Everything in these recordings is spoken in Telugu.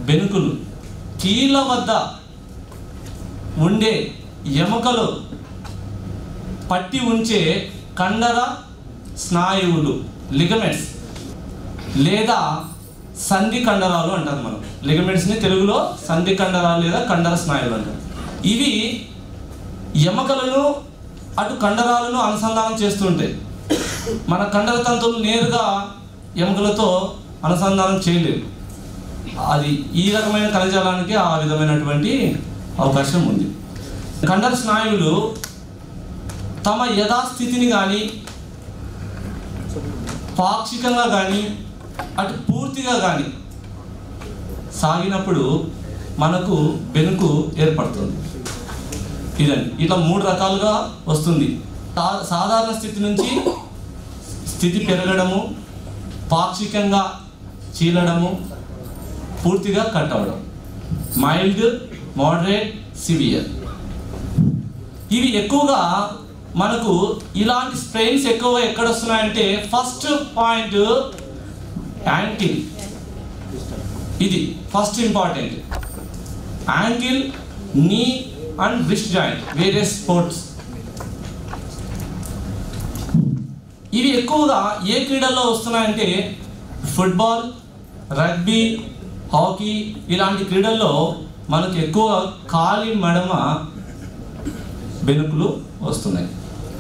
బెనుకులు కీళ్ళ వద్ద ఉండే ఎముకలు పట్టి ఉంచే కండర స్నాయువులు లిగమెంట్స్ లేదా సంధి కండరాలు అంటారు మనం లిగమెంట్స్ని తెలుగులో సంధి కండరాలు లేదా కండర స్నాయువులు అంటారు ఇవి ఎముకలను అటు కండరాలను అనుసంధానం చేస్తుంటాయి మన కండర తంతువులు నేరుగా ఎముకలతో అనుసంధానం చేయలేవు అది ఈ రకమైన కణజాలానికి ఆ విధమైనటువంటి అవకాశం ఉంది కండర స్నాయువులు తమ యథాస్థితిని కానీ పాక్షికంగా కానీ అటు పూర్తిగా కానీ సాగినప్పుడు మనకు బెనుకు ఏర్పడుతుంది ఇదండి ఇట్లా మూడు రకాలుగా వస్తుంది సా- సాధారణ స్థితి నుంచి స్థితి పెరగడము పాక్షికంగా చీలడము పూర్తిగా కట్ అవ్వడం మైల్డ్ మోడరేట్ సివియర్ ఇవి ఎక్కువగా మనకు ఇలాంటి స్ట్రెయిన్స్ ఎక్కువగా ఎక్కడ వస్తున్నాయంటే ఫస్ట్ పాయింట్ యాంకిల్ ఇది first important ankle knee and wrist joint various sports ఇవి ఎక్కువగా ఏ క్రీడల్లో వస్తున్నాయంటే ఫుట్బాల్ రగ్బీ హాకీ ఇలాంటి క్రీడల్లో మనకు ఎక్కువ కాలి మడమ బెనుకులు వస్తున్నాయి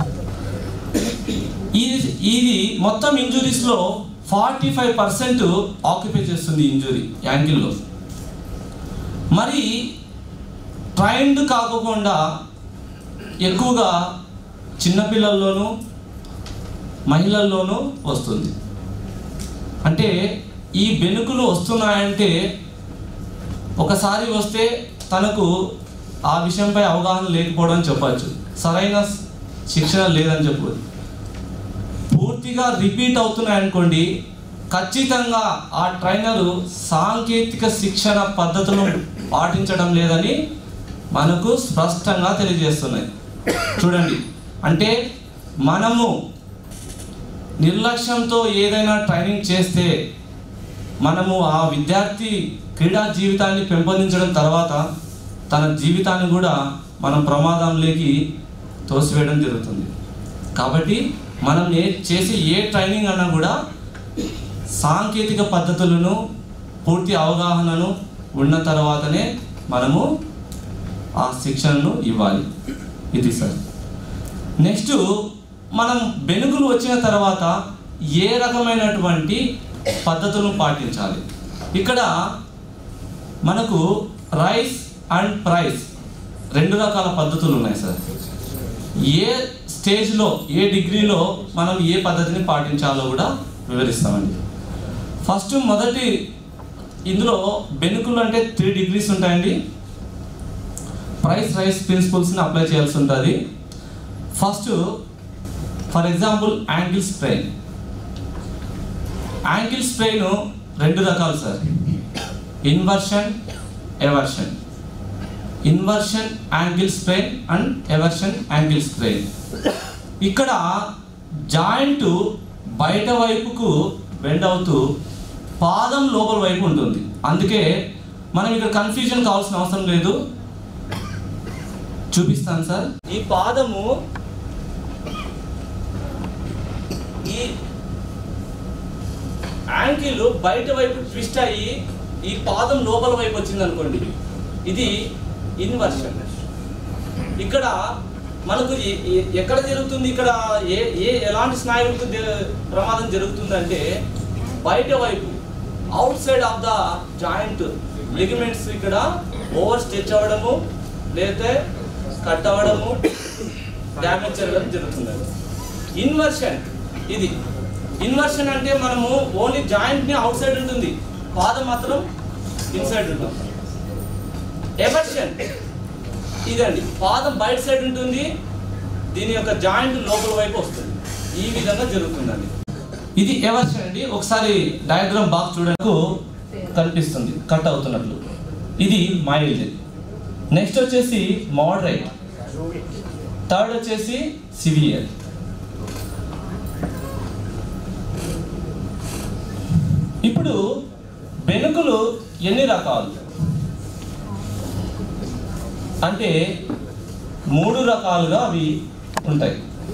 ఇది ఇది మొత్తం ఇంజురీస్లో ఫార్టీ ఫైవ్ పర్సెంట్ ఆక్యుపై చేస్తుంది ఇంజురీ యాంగిల్లో మరి ట్రైన్డ్ కాకుండా ఎక్కువగా చిన్నపిల్లల్లోనూ మహిళల్లోనూ వస్తుంది అంటే ఈ బెనుకులు వస్తున్నాయంటే ఒకసారి వస్తే తనకు ఆ విషయంపై అవగాహన లేకపోవడం చెప్పచ్చు సరైన శిక్షణ లేదని చెప్పవచ్చు పూర్తిగా రిపీట్ అవుతున్నాయి అనుకోండి ఖచ్చితంగా ఆ ట్రైనరు సాంకేతిక శిక్షణ పద్ధతులను పాటించడం లేదని మనకు స్పష్టంగా తెలియజేస్తున్నాయి చూడండి అంటే మనము నిర్లక్ష్యంతో ఏదైనా ట్రైనింగ్ చేస్తే మనము ఆ విద్యార్థి క్రీడా జీవితాన్ని పెంపొందించడం తర్వాత తన జీవితాన్ని కూడా మనం ప్రమాదంలోకి తోసివేయడం జరుగుతుంది కాబట్టి మనం ఏ చేసే ఏ ట్రైనింగ్ అన్నా కూడా సాంకేతిక పద్ధతులను పూర్తి అవగాహనను ఉన్న తర్వాతనే మనము ఆ శిక్షణను ఇవ్వాలి ఇది సార్ నెక్స్ట్ మనం బెనుకులు వచ్చిన తర్వాత ఏ రకమైనటువంటి పద్ధతులను పాటించాలి ఇక్కడ మనకు రైస్ అండ్ ప్రైస్ రెండు రకాల పద్ధతులు ఉన్నాయి సార్ ఏ స్టేజ్లో ఏ డిగ్రీలో మనం ఏ పద్ధతిని పాటించాలో కూడా వివరిస్తామండి ఫస్ట్ మొదటి ఇందులో బెనుకులు అంటే త్రీ డిగ్రీస్ ఉంటాయండి ప్రైస్ రైస్ ప్రిన్సిపల్స్ని అప్లై చేయాల్సి ఉంటుంది first for example ankle sprain ankle sprain రెండు రకాలు sir inversion eversion inversion ankle sprain and eversion ankle sprain ఇక్కడ జాయింట్ బయట వైపుకు బెండ్ అవుతూ పాదం లోపల వైపు ఉంటుంది అందుకే మనం ఇక్కడ కన్ఫ్యూజన్ కావాల్సిన అవసరం లేదు చూపిస్తాను సార్ ఈ పాదము ఈ యాంకిల్ బయట వైపు ట్విస్ట్ అయ్యి ఈ పాదం లోపల వైపు వచ్చింది అనుకోండి ఇది ఇన్వర్షన్ ఇక్కడ మనకు ఎ- ఎ- ఎక్కడ జరుగుతుంది ఇక్కడ ఏ ఏ ఎలాంటి స్నాయువులకు జ- ప్రమాదం జరుగుతుందంటే బయట వైపు outside of the joint ligaments ఇక్కడ ఓవర్ స్ట్రెచ్ అవ్వడము లేకపోతే కట్ అవ్వడము డ్యామేజ్ జరగడం జరుగుతుంది ఇన్వర్షన్ ఇది ఇన్వర్షన్ అంటే మనము ఓన్లీ జాయింట్ ని అవుట్ సైడ్ ఉంటుంది పాదం మాత్రం ఇన్సైడ్ ఉంటుంది ఎవర్షన్ ఇదండి పాదం బయట సైడ్ ఉంటుంది దీని యొక్క జాయింట్ లోపల వైపు వస్తుంది ఈ విధంగా జరుగుతుందండి ఇది ఎవర్షన్ అండి ఒకసారి డయాగ్రామ్ బాగా చూడడానికి కనిపిస్తుంది కట్ అవుతున్నట్లు ఇది మైల్డ్ నెక్స్ట్ వచ్చేసి మోడరేట్ థర్డ్ వచ్చేసి సివియర్ ఇప్పుడు బెనుకులు ఎన్ని రకాలు అంటే మూడు రకాలుగా అవి ఉంటాయి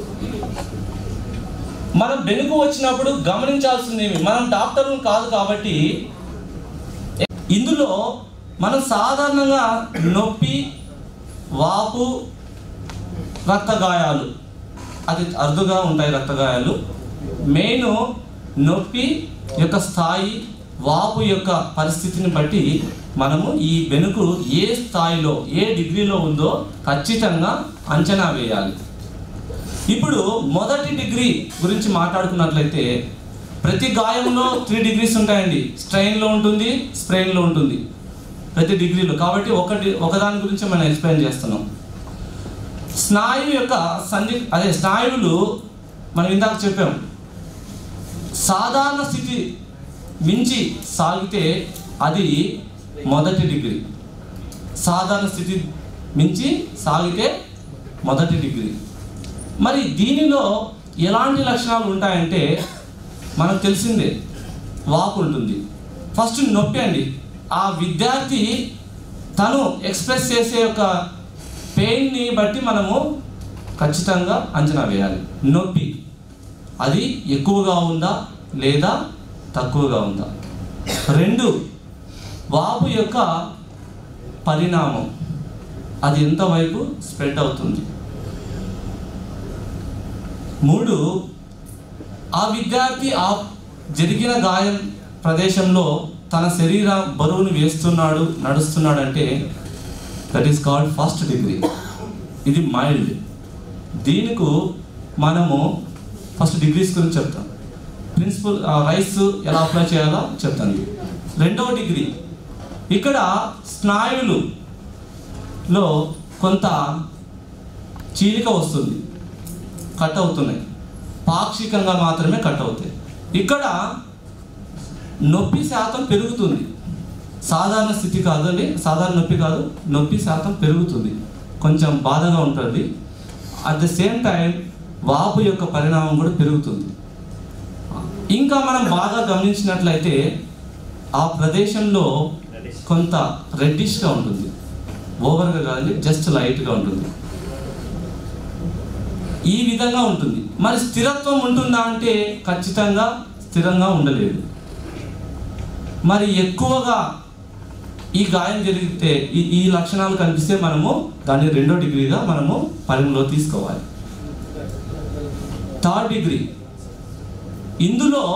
మనం బెనుకు వచ్చినప్పుడు గమనించాల్సింది ఏమి మనం డాక్టర్లు కాదు కాబట్టి ఇందులో మనం సాధారణంగా నొప్పి వాపు రక్తగాయాలు అది అరుదుగా ఉంటాయి రక్తగాయాలు మెయిన్ నొప్పి యొక్క స్థాయి వాపు యొక్క పరిస్థితిని బట్టి మనము ఈ వెనుకు ఏ స్థాయిలో ఏ డిగ్రీలో ఉందో ఖచ్చితంగా అంచనా వేయాలి ఇప్పుడు మొదటి డిగ్రీ గురించి మాట్లాడుకున్నట్లయితే ప్రతి గాయంలో త్రీ డిగ్రీస్ ఉంటాయండి స్ట్రెయిన్లో ఉంటుంది స్ప్రెయిన్లో ఉంటుంది ప్రతి డిగ్రీలో కాబట్టి ఒకటి ఒకదాని గురించి మనం ఎక్స్ప్లెయిన్ చేస్తున్నాం స్నాయువు యొక్క సంధి అదే స్నాయువులు మనం ఇందాక చెప్పాం సాధారణ స్థితి మించి సాగితే అది మొదటి డిగ్రీ సాధారణ స్థితి మించి సాగితే మొదటి డిగ్రీ మరి దీనిలో ఎలాంటి లక్షణాలు ఉంటాయంటే మనకు తెలిసిందే వాపు ఉంటుంది ఫస్ట్ నొప్పి అండి ఆ విద్యార్థి తను ఎక్స్ప్రెస్ చేసే యొక్క పెయిన్ని బట్టి మనము ఖచ్చితంగా అంచనా వేయాలి నొప్పి అది ఎక్కువగా ఉందా లేదా తక్కువగా ఉందా రెండు వాపు యొక్క పరిణామం అది ఎంతవైపు స్ప్రెడ్ అవుతుంది మూడు ఆ విద్యార్థి ఆ జరిగిన గాయం ప్రదేశంలో తన శరీర బరువును వేస్తున్నాడు నడుస్తున్నాడు అంటే that is called first degree ఇది మైల్డ్ దీనికి మనము ఫస్ట్ డిగ్రీస్ గురించి చెప్తాం ప్రిన్సిపల్ రైస్ ఎలా అప్లై చేయాలో చెప్తాను రెండవ డిగ్రీ ఇక్కడ స్నాయువులు లో కొంత చీలిక వస్తుంది కట్ అవుతున్నాయి పాక్షికంగా మాత్రమే కట్ అవుతాయి ఇక్కడ నొప్పి శాతం పెరుగుతుంది సాధారణ స్థితి కాదండి సాధారణ నొప్పి కాదు నొప్పి శాతం పెరుగుతుంది కొంచెం బాధగా ఉంటుంది అట్ ద సేమ్ టైం వాపు యొక్క పరిణామం కూడా పెరుగుతుంది ఇంకా మనం బాగా గమనించినట్లయితే ఆ ప్రదేశంలో కొంత రెడ్డిష్గా ఉంటుంది ఓవర్గా కాదండి జస్ట్ లైట్గా ఉంటుంది ఈ విధంగా ఉంటుంది మరి స్థిరత్వం ఉంటుందా అంటే ఖచ్చితంగా స్థిరంగా ఉండలేదు మరి ఎక్కువగా ఈ గాయం జరిగితే ఈ ఈ లక్షణాలు కనిపిస్తే మనము దాన్ని రెండో డిగ్రీగా మనము పరిగణలో తీసుకోవాలి థర్డ్ డిగ్రీ ఇందులో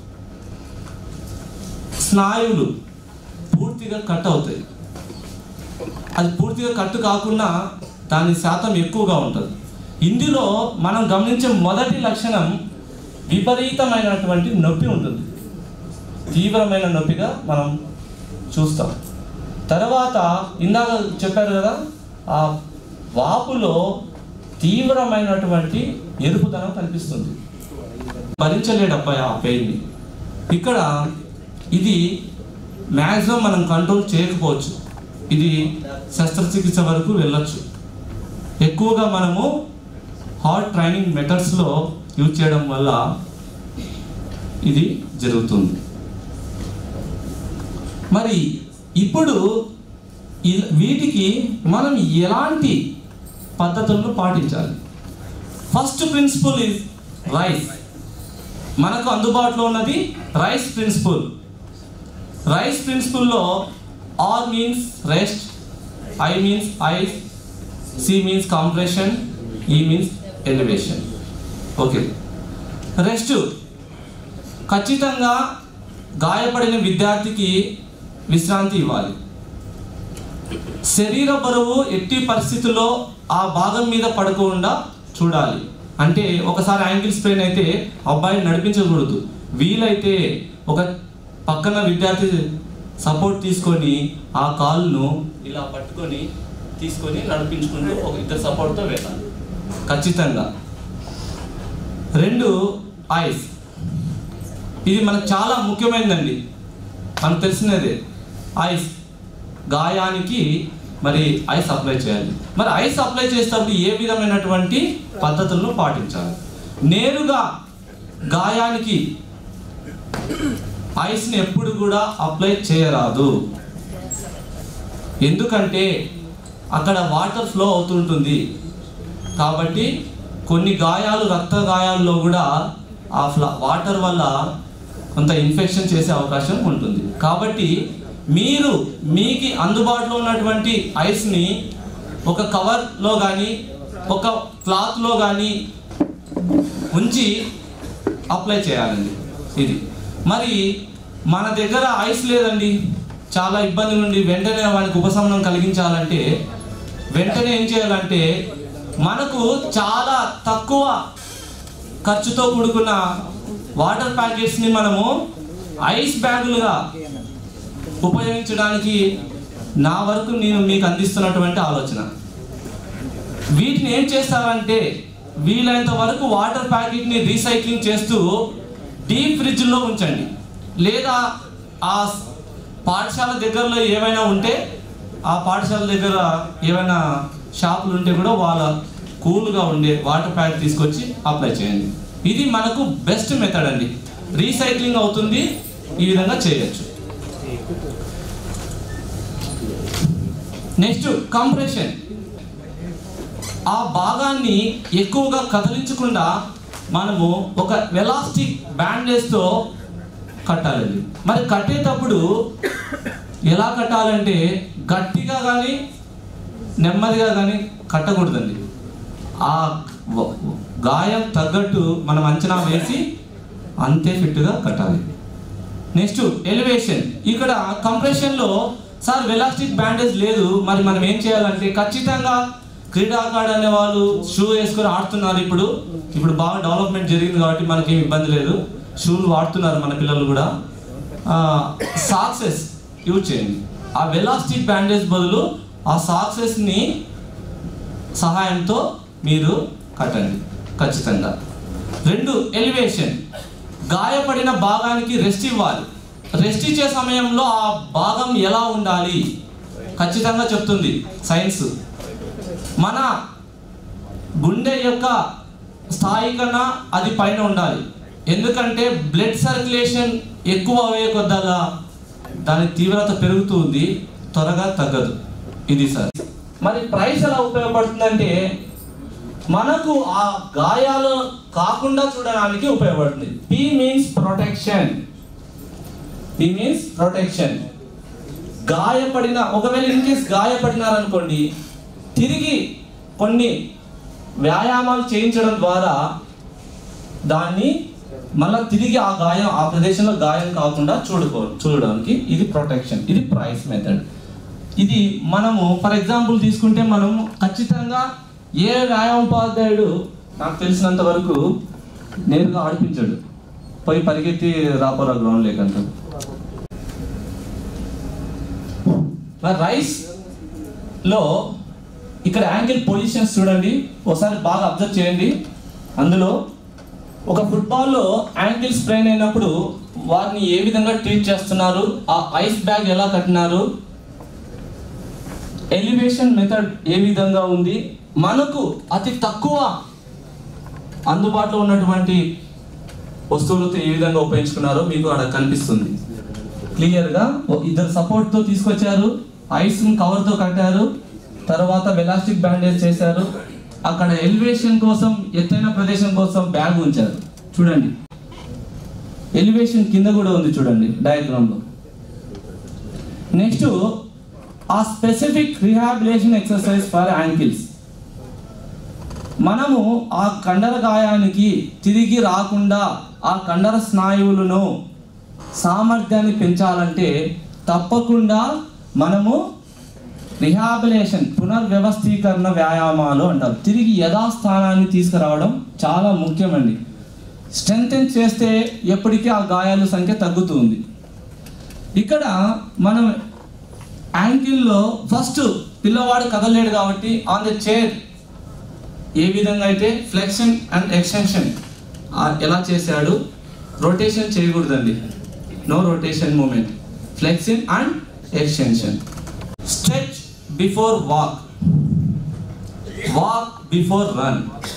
స్నాయువులు పూర్తిగా కట్ అవుతాయి అది పూర్తిగా కట్టు కాకుండా దాని శాతం ఎక్కువగా ఉంటుంది ఇందులో మనం గమనించే మొదటి లక్షణం విపరీతమైనటువంటి నొప్పి ఉంటుంది తీవ్రమైన నొప్పిగా మనం చూస్తాం తర్వాత ఇందాక చెప్పారు కదా ఆ వాపులో తీవ్రమైనటువంటి ఎరుపుదనం కనిపిస్తుంది భరించలేడు అబ్బాయి ఆ పెయిన్ని ఇక్కడ ఇది మ్యాక్సిమం మనం కంట్రోల్ చేయకపోవచ్చు ఇది శస్త్రచికిత్స వరకు వెళ్ళొచ్చు ఎక్కువగా మనము హార్ట్ ట్రైనింగ్ మెథడ్స్లో యూజ్ చేయడం వల్ల ఇది జరుగుతుంది మరి ఇప్పుడు ఇ- వీటికి మనం ఎలాంటి పద్ధతులను పాటించాలి ఫస్ట్ ప్రిన్సిపల్ ఇస్ రైస్ మనకు అందుబాటులో ఉన్నది రైస్ ప్రిన్సిపల్ రైస్ ప్రిన్సిపల్లో R means rest I means ice C means compression E means elevation okay rest ఖచ్చితంగా గాయపడిన విద్యార్థికి విశ్రాంతి ఇవ్వాలి శరీర బరువు ఎట్టి పరిస్థితుల్లో ఆ భాగం మీద పడకుండా చూడాలి అంటే ఒకసారి యాంగిల్ స్ప్రెయిన్ అయితే అబ్బాయిని నడిపించకూడదు వీలైతే ఒక పక్కన విద్యార్థి సపోర్ట్ తీసుకొని ఆ కాలును ఇలా పట్టుకొని తీసుకొని నడిపించుకుంటూ ఒక ఇద్దరు సపోర్ట్తో వెళ్ళాలి ఖచ్చితంగా రెండు ఐస్ ఇది మనకు చాలా ముఖ్యమైనదండి మనకు తెలిసినదే ఐస్ గాయానికి మరి ఐస్ అప్లై చేయాలి మరి ఐస్ అప్లై చేసేటప్పుడు ఏ విధమైనటువంటి పద్ధతులను పాటించాలి నేరుగా గాయానికి ఐస్ని ఎప్పుడు కూడా అప్లై చేయరాదు ఎందుకంటే అక్కడ వాటర్ ఫ్లో అవుతుంటుంది కాబట్టి కొన్ని గాయాలు రక్త గాయాల్లో కూడా ఆ ఫ్లా వాటర్ వల్ల కొంత ఇన్ఫెక్షన్ చేసే అవకాశం ఉంటుంది కాబట్టి మీరు మీకు అందుబాటులో ఉన్నటువంటి ఐస్ని ఒక కవర్లో కానీ ఒక క్లాత్లో కానీ ఉంచి అప్లై చేయాలండి ఇది మరి మన దగ్గర ఐస్ లేదండి చాలా ఇబ్బంది నుండి వెంటనే వానికి ఉపశమనం కలిగించాలంటే వెంటనే ఏం చేయాలంటే మనకు చాలా తక్కువ ఖర్చుతో కూడుకున్న వాటర్ ప్యాకెట్స్ని మనము ఐస్ బ్యాగులుగా ఉపయోగించడానికి నా వరకు నేను మీకు అందిస్తున్నటువంటి ఆలోచన వీటిని ఏం చేస్తారంటే వీలైనంత వరకు వాటర్ ప్యాకెట్ని రీసైక్లింగ్ చేస్తూ డీప్ ఫ్రిడ్జ్లో ఉంచండి లేదా ఆ పాఠశాల దగ్గరలో ఏమైనా ఉంటే ఆ పాఠశాల దగ్గర ఏమైనా షాపులు ఉంటే కూడా వాళ్ళ కూల్గా ఉండే వాటర్ ప్యాకెట్ తీసుకొచ్చి అప్లై చేయండి ఇది మనకు బెస్ట్ మెథడ్ అండి రీసైక్లింగ్ అవుతుంది ఈ విధంగా చేయొచ్చు నెక్స్ట్ కంప్రెషన్ ఆ భాగాన్ని ఎక్కువగా కదిలించకుండా మనము ఒక వెలాస్టిక్ బ్యాండేజ్తో కట్టాలండి మరి కట్టేటప్పుడు ఎలా కట్టాలంటే గట్టిగా కానీ నెమ్మదిగా కానీ కట్టకూడదండి ఆ వ- గాయం తగ్గట్టు మనం అంచనా వేసి అంతే ఫిట్గా కట్టాలి నెక్స్ట్ ఎలివేషన్ ఇక్కడ కంప్రెషన్లో సార్ వెలాస్టిక్ బ్యాండేజ్ లేదు మరి మనం ఏం చేయాలంటే ఖచ్చితంగా క్రీడాకారుడు అనే వాళ్ళు షూ వేసుకొని ఆడుతున్నారు ఇప్పుడు ఇప్పుడు బాగా డెవలప్మెంట్ జరిగింది కాబట్టి మనకేం ఇబ్బంది లేదు షూలు వాడుతున్నారు మన పిల్లలు కూడా సాక్సెస్ యూజ్ చేయండి ఆ వెలాస్టిక్ బ్యాండేజ్ బదులు ఆ సాక్సెస్ని సహాయంతో మీరు కట్టండి ఖచ్చితంగా రెండు ఎలివేషన్ గాయపడిన భాగానికి రెస్ట్ ఇవ్వాలి రెస్ట్ ఇచ్చే సమయంలో ఆ భాగం ఎలా ఉండాలి ఖచ్చితంగా చెప్తుంది సైన్స్ మన గుండె యొక్క స్థాయి కన్నా అది పైన ఉండాలి ఎందుకంటే బ్లడ్ సర్క్యులేషన్ ఎక్కువ అయ్యే కొద్దల్లా దాని తీవ్రత పెరుగుతుంది త్వరగా తగ్గదు ఇది సార్ మరి ప్రైస్ ఎలా ఉపయోగపడుతుందంటే మనకు ఆ గాయాలు కాకుండా చూడడానికి ఉపయోగపడుతుంది P means protection P means protection గాయపడిన ఒకవేళ ఇన్ కేస్ గాయపడినారనుకోండి తిరిగి కొన్ని వ్యాయామాలు చేయించడం ద్వారా దాన్ని మళ్ళీ తిరిగి ఆ గాయం ఆ ప్రదేశంలో గాయం కాకుండా చూడుకో చూడడానికి ఇది ప్రొటెక్షన్ ఇది ప్రైస్ మెథడ్ ఇది మనము ఫర్ ఎగ్జాంపుల్ తీసుకుంటే మనము ఖచ్చితంగా ఏ వ్యాయామోపాధ్యాయుడు నాకు తెలిసినంత వరకు నేరుగా ఆడిపించాడు పోయి పరిగెత్తి రాపోరా గ్రౌండ్ లేకంట మరి రైస్ లో ఇక్కడ యాంగిల్ పొజిషన్స్ చూడండి ఒకసారి బాగా అబ్జర్వ్ చేయండి అందులో ఒక ఫుట్బాల్లో యాంగిల్ స్ప్రెయిన్ అయినప్పుడు వారిని ఏ విధంగా ట్రీట్ చేస్తున్నారు ఆ ఐస్ బ్యాగ్ ఎలా కట్టినారు ఎలివేషన్ మెథడ్ ఏ విధంగా ఉంది మనకు అతి తక్కువ అందుబాటులో ఉన్నటువంటి వస్తువులతో ఏ విధంగా ఉపయోగించుకున్నారో మీకు అక్కడ కనిపిస్తుంది క్లియర్గా ఇద్దరు సపోర్ట్తో తీసుకొచ్చారు ఐస్ని కవర్తో కట్టారు తర్వాత వెలాస్టిక్ బ్యాండేజ్ చేశారు అక్కడ ఎలివేషన్ కోసం ఎత్తైన ప్రదేశం కోసం బ్యాగ్ ఉంచారు చూడండి ఎలివేషన్ కింద కూడా ఉంది చూడండి డయాగ్రామ్లో నెక్స్ట్ ఆ specific rehabilitation exercise for ankles మనము ఆ కండర గాయానికి తిరిగి రాకుండా ఆ కండర స్నాయువులను సామర్థ్యాన్ని పెంచాలంటే తప్పకుండా మనము రిహాబిలేషన్ పునర్వ్యవస్థీకరణ వ్యాయామాలు అంటారు తిరిగి యథాస్థానాన్ని తీసుకురావడం చాలా ముఖ్యమండి స్ట్రెంగ్తెన్ చేస్తే ఎప్పటికీ ఆ గాయాల సంఖ్య తగ్గుతుంది ఇక్కడ మనం యాంకిల్లో ఫస్ట్ పిల్లవాడు కదలలేడు కాబట్టి ఆన్ ద చైర్ ఏ విధంగా అయితే ఫ్లెక్షన్ అండ్ ఎక్స్టెన్షన్ ఎలా చేశాడు రొటేషన్ చేయకూడదండి no rotation movement flexing and extension stretch before walk walk before run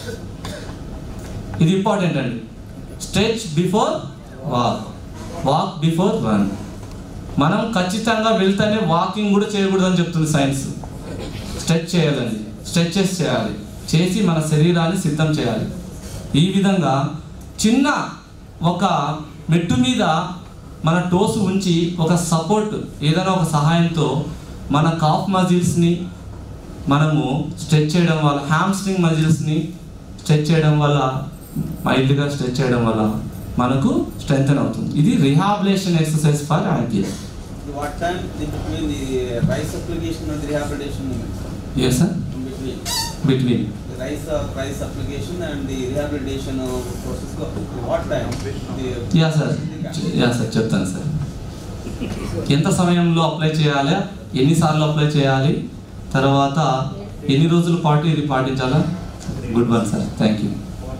ఇది ఇంపార్టెంట్ అండి stretch before walk walk before run మనం ఖచ్చితంగా వెళ్తేనే వాకింగ్ కూడా చేయకూడదని చెప్తుంది సైన్స్ స్ట్రెచ్ చేయాలండి స్ట్రెచెస్ చేయాలి చేసి మన శరీరాన్ని సిద్ధం చేయాలి ఈ విధంగా చిన్న ఒక మెట్టు మీద మన టోస్ ఉంచి ఒక సపోర్ట్ ఏదైనా ఒక సహాయంతో మన కాఫ్ మజిల్స్ని మనము స్ట్రెచ్ చేయడం వల్ల హ్యామ్స్ట్రింగ్ మజిల్స్ని స్ట్రెచ్ చేయడం వల్ల మైల్డ్గా స్ట్రెచ్ చేయడం వల్ల మనకు స్ట్రెంగ్ అవుతుంది ఇది rehabilitation exercise for ankle What time in between the rice application and the rehabilitation movements? Yes sir In between between the rice uh, rice application and the rehabilitation uh, process. go- What time? The, yeah sir yeah sir చెప్తాను సార్ ఎంత సమయంలో అప్లై చేయాలి ఎన్నిసార్లు అప్లై చేయాలి తర్వాత ఎన్ని రోజుల పాటు ఇది పాటించాలా good one sir thank you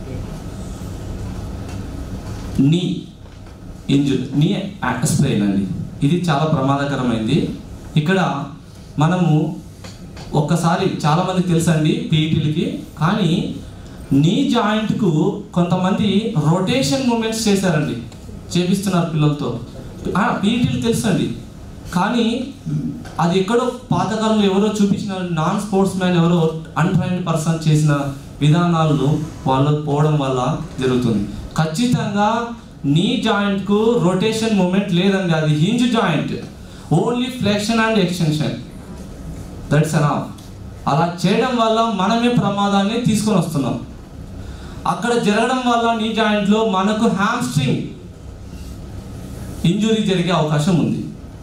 knee ఇంజు నీ స్ప్రెయిన్ అండి ఇది చాలా ప్రమాదకరమైంది ఇక్కడ మనము ఒక్కసారి చాలా మందికి తెలుసండి పీఈటీలకి కానీ నీ జాయింట్కు కొంతమంది రొటేషన్ మూమెంట్స్ చేశారండి చేపిస్తున్నారు పిల్లలతో పీఈటీలు తెలుసండి కానీ అది ఎక్కడో పాతకాలంలో ఎవరో చూపించిన నాన్ స్పోర్ట్స్ మ్యాన్ ఎవరో అన్ట్రైన్డ్ పర్సన్ చేసిన విధానాలను వాళ్ళు పోవడం వల్ల జరుగుతుంది ఖచ్చితంగా నీ జాయింట్కు రొటేషన్ మూమెంట్ లేదండి అది hinge joint only flexion and extension that's enough అలా చేయడం వల్ల మనమే ప్రమాదాన్ని తీసుకొని వస్తున్నాం అక్కడ జరగడం వల్ల నీ జాయింట్లో మనకు హ్యామ్స్ట్రింగ్ ఇంజురీ జరిగే అవకాశం ఉంది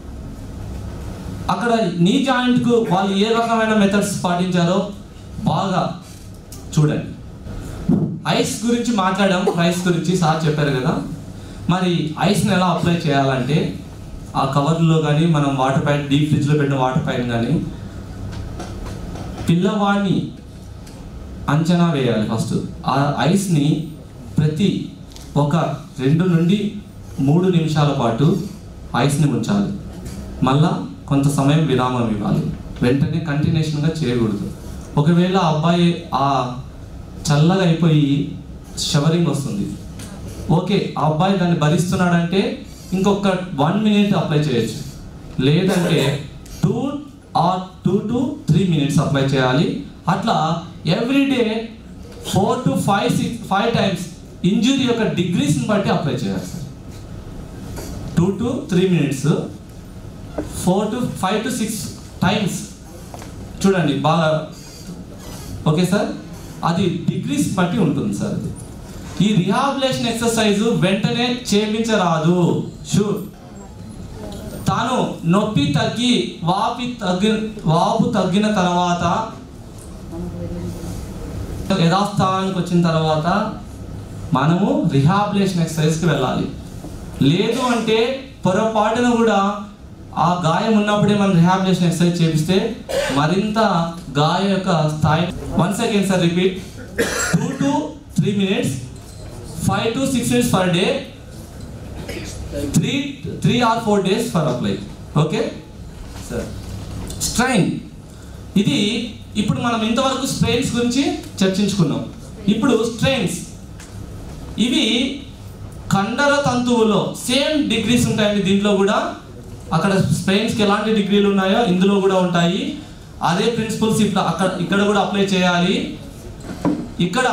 అక్కడ నీ జాయింట్కు వాళ్ళు ఏ రకమైన మెథడ్స్ పాటించారో బాగా చూడండి ఐస్ గురించి మాట్లాడాం ఐస్ గురించి సార్ చెప్పారు కదా మరి ఐస్ని ఎలా అప్లై చేయాలంటే ఆ కవర్లో కానీ మనం వాటర్ ప్యాక్ డీప్ ఫ్రిడ్జ్లో పెట్టిన వాటర్ ప్యాక్ కానీ పిల్లవాడిని అంచనా వేయాలి ఫస్ట్ ఆ ఐస్ని ప్రతి ఒక రెండు నుండి మూడు నిమిషాల పాటు ఐస్ని ఉంచాలి మళ్ళా కొంత సమయం విరామం ఇవ్వాలి వెంటనే కంటిన్యూషన్గా చేయకూడదు ఒకవేళ ఆ అబ్బాయి ఆ చల్లగా అయిపోయి షవరింగ్ వస్తుంది ఓకే ఆ అబ్బాయి దాన్ని భరిస్తున్నాడంటే ఇంకొక వన్ మినిట్ అప్లై చేయొచ్చు లేదంటే two or two to three minutes apply చేయాలి అట్లా everyday four to five six five times injury యొక్క డిగ్రీస్ని బట్టి అప్లై చేయాలి sir two to three minutes four to five to six times చూడండి బాగా ఓకే సార్ అది డిగ్రీస్ బట్టి ఉంటుంది సార్ అది ఈ రిహాబిలేషన్ ఎక్సర్సైజ్ వెంటనే చేయించరాదు షూర్ తాను నొప్పి తగ్గి వాపి తగ్గి వాపు తగ్గిన తర్వాత యథాస్థానానికి వచ్చిన తర్వాత మనము రిహాబిలేషన్ ఎక్సర్సైజ్కి వెళ్ళాలి లేదు అంటే పొరపాటున కూడా ఆ గాయం ఉన్నప్పుడే మనం రిహాబిలేషన్ ఎక్సర్సైజ్ చేపిస్తే మరింత గాయం యొక్క స్థాయి once again sir repeat two to three minutes five to six minutes per day three three or four days for apply okay sir strain ఇది ఇప్పుడు మనం ఇంతవరకు స్ట్రెయిన్స్ గురించి చర్చించుకున్నాం ఇప్పుడు స్ట్రెయిన్స్ ఇవి కండర తంతువులో సేమ్ డిగ్రీస్ ఉంటాయండి దీంట్లో కూడా అక్కడ స్పెయిన్స్కి ఎలాంటి డిగ్రీలు ఉన్నాయో ఇందులో కూడా ఉంటాయి అదే ప్రిన్సిపల్స్ ఇప్పుడు అక్కడ ఇక్కడ కూడా అప్లై చేయాలి ఇక్కడ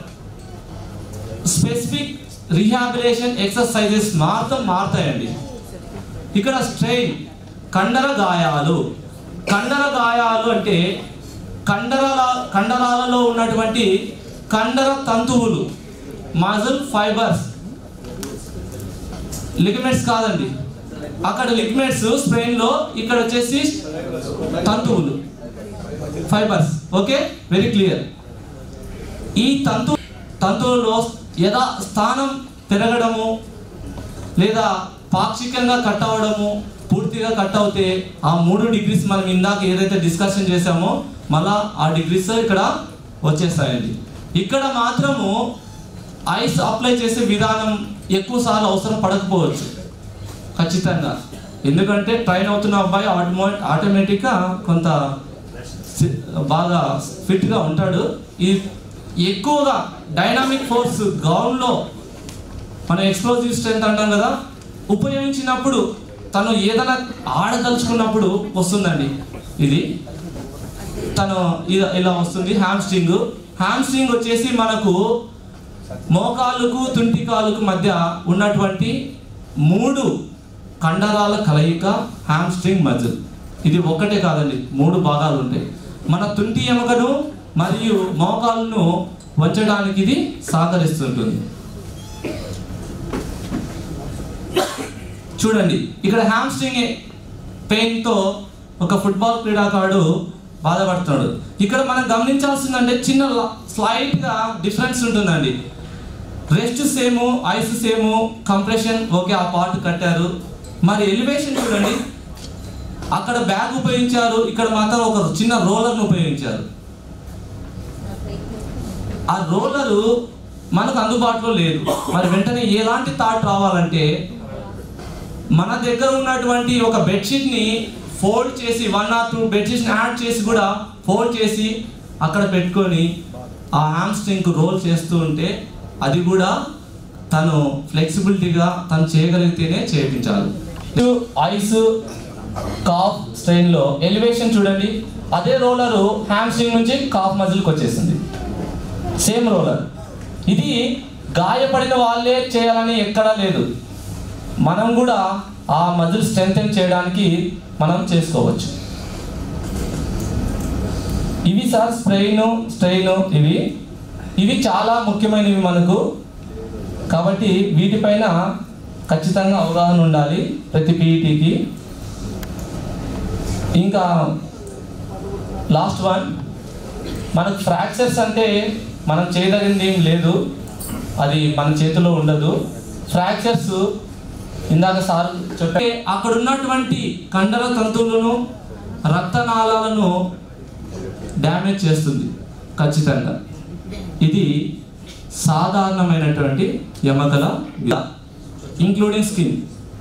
స్పెసిఫిక్ రిహాబిలేషన్ ఎక్సర్సైజెస్ మాత్రం మారుతాయండి ఇక్కడ స్ట్రెయిన్ కండర గాయాలు కండర గాయాలు అంటే కండరాల కండరాలలో ఉన్నటువంటి కండర తంతువులు మజిల్ ఫైబర్స్ లిగమెంట్స్ కాదండి అక్కడ లిగమెంట్స్ స్పెయిన్లో ఇక్కడ వచ్చేసి తంతువులు ఫైబర్స్ ఓకే వెరీ క్లియర్ ఈ తంతు తంతువులలో యథా స్థానం పెరగడము లేదా పాక్షికంగా కట్ అవ్వడము పూర్తిగా కట్ అవుతే ఆ మూడు డిగ్రీస్ మనం ఇందాక ఏదైతే డిస్కషన్ చేసామో మళ్ళా ఆ డిగ్రీస్ ఇక్కడ వచ్చేస్తాయండి ఇక్కడ మాత్రము ఐస్ అప్లై చేసే విధానం ఎక్కువ సార్లు అవసరం పడకపోవచ్చు ఖచ్చితంగా ఎందుకంటే ట్రైన్ అవుతున్న అబ్బాయి ఆటోమో ఆటోమేటిక్గా కొంత సి- బాగా ఫిట్గా ఉంటాడు ఈ ఎక్కువగా డైనామిక్ ఫోర్స్ గ్రౌండ్లో మనం ఎక్స్ప్లోజివ్ స్ట్రెంత్ అంటాం కదా ఉపయోగించినప్పుడు తను ఏదైనా ఆడదలుచుకున్నప్పుడు వస్తుందండి ఇది తను ఇలా ఇలా వస్తుంది హ్యామ్ స్ట్రింగ్ హ్యామ్ స్ట్రింగ్ వచ్చేసి మనకు మోకాళ్ళకు తుంటికాలకు మధ్య ఉన్నటువంటి మూడు కండరాల కలయిక హ్యామ్ స్ట్రింగ్ మజిల్ ఇది ఒక్కటే కాదండి మూడు భాగాలు ఉంటాయి మన తుంటి ఎముకను మరియు మోకాళ్ళను వంచడానికి ఇది సహకరిస్తుంటుంది చూడండి ఇక్కడ హ్యామ్ స్ట్రింగ్ పెయిన్తో ఒక ఫుట్బాల్ క్రీడాకారుడు బాధపడుతున్నాడు ఇక్కడ మనం గమనించాల్సిందంటే చిన్న స్లైట్గా డిఫరెన్స్ ఉంటుందండి rest same ice same compression okay ఆ పార్ట్ కట్టారు మరి ఎలివేషన్ చూడండి అక్కడ బ్యాగ్ ఉపయోగించారు ఇక్కడ మాత్రం ఒక చిన్న రోలర్ను ఉపయోగించారు ఆ రోలరు మనకు అందుబాటులో లేదు మరి వెంటనే ఎలాంటి థాట్ రావాలంటే మన దగ్గర ఉన్నటువంటి ఒక బెడ్షీట్ని ఫోల్డ్ చేసి వన్ ఆర్ టూ బెడ్షీట్ని యాడ్ చేసి కూడా ఫోల్డ్ చేసి అక్కడ పెట్టుకొని ఆ హ్యామ్స్ట్రింగ్ రోల్ చేస్తూ ఉంటే అది కూడా తను ఫ్లెక్సిబిలిటీగా తను చేయగలిగితేనే చేయించాలి ఐస్ కాఫ్ స్ట్రెయిన్లో ఎలివేషన్ చూడండి అదే రోలరు హ్యామ్స్ట్రింగ్ నుంచి కాఫ్ మజిల్కి వచ్చేసింది సేమ్ రోలర్ ఇది గాయపడిన వాళ్ళే చేయాలని ఎక్కడా లేదు మనం కూడా ఆ మజిల్ స్ట్రెంగ్ చేయడానికి మనం చేసుకోవచ్చు ఇవి సార్ స్ప్రెయిన్ స్ట్రెయిన్ ఇవి ఇవి చాలా ముఖ్యమైనవి మనకు కాబట్టి వీటిపైన ఖచ్చితంగా అవగాహన ఉండాలి ప్రతి పీఈటీకి ఇంకా లాస్ట్ వన్ మనకు ఫ్రాక్చర్స్ అంటే మనం చేయదగింది ఏం లేదు అది మన చేతిలో ఉండదు ఫ్రాక్చర్స్ ఇందాక సార్ చెప్పే అక్కడ ఉన్నటువంటి కండర తంతువులను రక్తనాళాలను డ్యామేజ్ చేస్తుంది ఖచ్చితంగా ఇది సాధారణమైనటువంటి ఎమకల ఇంక్లూడింగ్ స్కిన్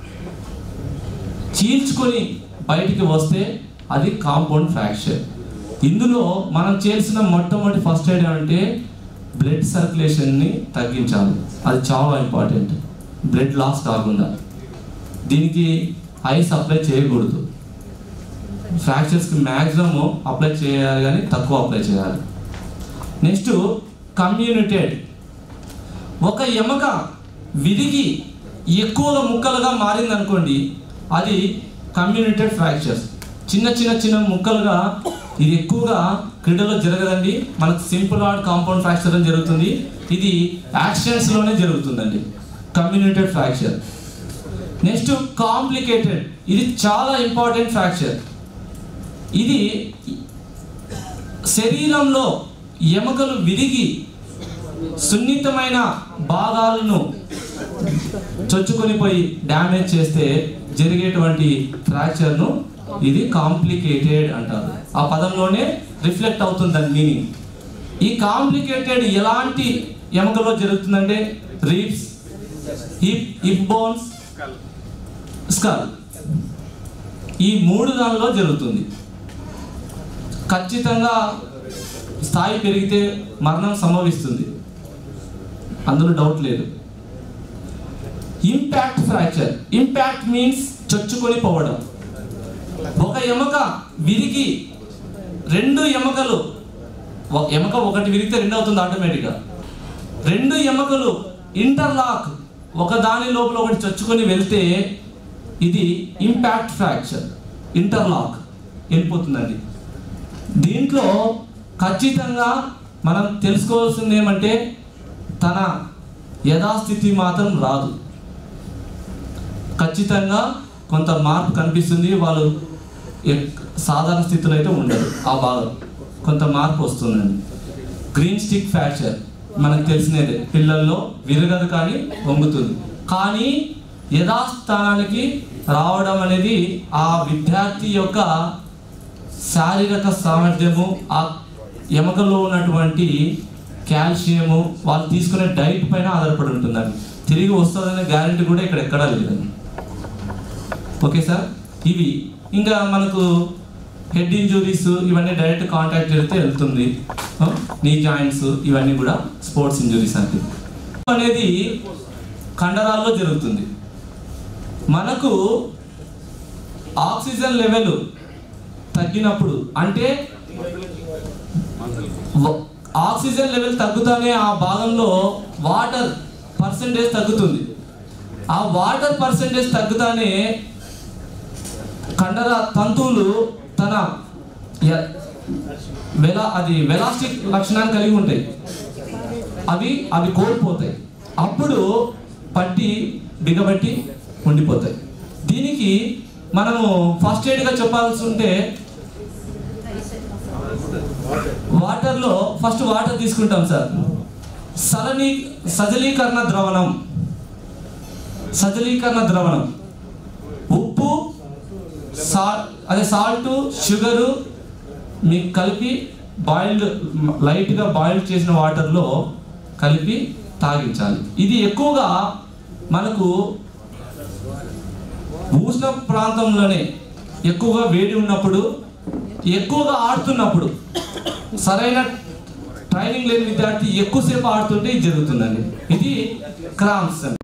చీల్చుకొని బయటికి వస్తే అది కాంపౌండ్ ఫ్రాక్చర్ ఇందులో మనం చేసిన మొట్టమొదటి ఫస్ట్ ఎయిడ్ అంటే బ్లడ్ సర్క్యులేషన్ని తగ్గించాలి అది చాలా ఇంపార్టెంట్ బ్లడ్ లాస్ కాకుండా దీనికి ఐస్ అప్లై చేయకూడదు ఫ్రాక్చర్స్కి మ్యాక్సిమం అప్లై చేయాలి కానీ తక్కువ అప్లై చేయాలి నెక్స్ట్ కమ్యూనిటెడ్ ఒక ఎముక విరిగి ఎక్కువగా ముక్కలుగా మారింది అనుకోండి అది కమ్యూనిటెడ్ ఫ్రాక్చర్స్ చిన్న చిన్న చిన్న ముక్కలుగా ఇది ఎక్కువగా క్రీడలో జరగదండి మనకు సింపుల్ ఆర్డ్ కాంపౌండ్ ఫ్రాక్చర్ అని జరుగుతుంది ఇది యాక్సిడెంట్స్లోనే జరుగుతుందండి కమ్యూనిటెడ్ ఫ్రాక్చర్ నెక్స్ట్ కాంప్లికేటెడ్ ఇది చాలా ఇంపార్టెంట్ ఫ్రాక్చర్ ఇది శరీరంలో ఎముకలు విరిగి సున్నితమైన భాగాలను చొచ్చుకొని పోయి డ్యామేజ్ చేస్తే జరిగేటువంటి ఫ్రాక్చర్ను ఇది కాంప్లికేటెడ్ అంటారు ఆ పదంలోనే రిఫ్లెక్ట్ అవుతుంది దాని మీనింగ్ ఈ కాంప్లికేటెడ్ ఎలాంటి ఎముకలో జరుగుతుందంటే ribs hip hip bones skull ఈ మూడు దానిలో జరుగుతుంది ఖచ్చితంగా స్థాయి పెరిగితే మరణం సంభవిస్తుంది అందులో డౌట్ లేదు ఇంపాక్ట్ ఫ్రాక్చర్ ఇంపాక్ట్ మీన్స్ చొచ్చుకొని పోవడం ఒక ఎముక విరిగి రెండు ఎముకలు ఒక ఎముక ఒకటి విరిగితే రెండు అవుతుంది ఆటోమేటిక్గా రెండు ఎముకలు ఇంటర్లాక్ ఒక దాని లోపల ఒకటి చొచ్చుకొని వెళ్తే ఇది ఇంపాక్ట్ ఫ్రాక్చర్ ఇంటర్లాక్ వెళ్ళిపోతుందండి దీంట్లో ఖచ్చితంగా మనం తెలుసుకోవాల్సింది ఏమంటే తన యథాస్థితి మాత్రం రాదు ఖచ్చితంగా కొంత మార్పు కనిపిస్తుంది వాళ్ళు ఎక్- సాధారణ స్థితిలో అయితే ఉండదు ఆ భాగం కొంత మార్పు వస్తుందండి గ్రీన్ స్టిక్ ఫ్రాక్చర్ మనకు తెలిసినదే పిల్లల్లో విరగదు కానీ వంగుతుంది కానీ యథాస్థానానికి రావడం అనేది ఆ విద్యార్థి యొక్క శారీరక సామర్థ్యము ఆ ఎముకల్లో ఉన్నటువంటి కాల్షియము వాళ్ళు తీసుకునే డైట్ పైన ఆధారపడి ఉంటుందండి తిరిగి వస్తుందనే గ్యారంటీ కూడా ఇక్కడ ఎక్కడా లేదండి ఓకే సార్ ఇవి ఇంకా మనకు హెడ్ ఇంజురీస్ ఇవన్నీ డైరెక్ట్ కాంటాక్ట్ జరిగితే వెళ్తుంది నీ జాయింట్స్ ఇవన్నీ కూడా స్పోర్ట్స్ ఇంజురీస్ అంటే అనేది కండరాల్లో జరుగుతుంది మనకు ఆక్సిజన్ లెవెల్ తగ్గినప్పుడు అంటే వ- ఆక్సిజన్ లెవెల్ తగ్గుతానే ఆ భాగంలో వాటర్ పర్సంటేజ్ తగ్గుతుంది ఆ వాటర్ పర్సంటేజ్ తగ్గుతానే కండర తంతువులు తన య- వెలా అది వెలాస్టిక్ లక్షణాన్ని కలిగి ఉంటాయి అవి అవి కోల్పోతాయి అప్పుడు పట్టి బిగబట్టి ఉండిపోతాయి దీనికి మనము ఫస్ట్ ఎయిడ్గా చెప్పాల్సి ఉంటే వాటర్లో ఫస్ట్ వాటర్ తీసుకుంటాం సార్ సలనీ సజలీకరణ ద్రవణం సజలీకరణ ద్రవణం ఉప్పు సా అదే సాల్ట్ షుగరు మీకు కలిపి బాయిల్డ్ లైట్గా బాయిల్ చేసిన వాటర్లో కలిపి తాగించాలి ఇది ఎక్కువగా మనకు ఉష్ణ ప్రాంతంలోనే ఎక్కువగా వేడి ఉన్నప్పుడు ఎక్కువగా ఆడుతున్నప్పుడు సరైన ట్రైనింగ్ లేని విద్యార్థి ఎక్కువసేపు ఆడుతుంటే ఇది జరుగుతుందండి ఇది క్రామ్స్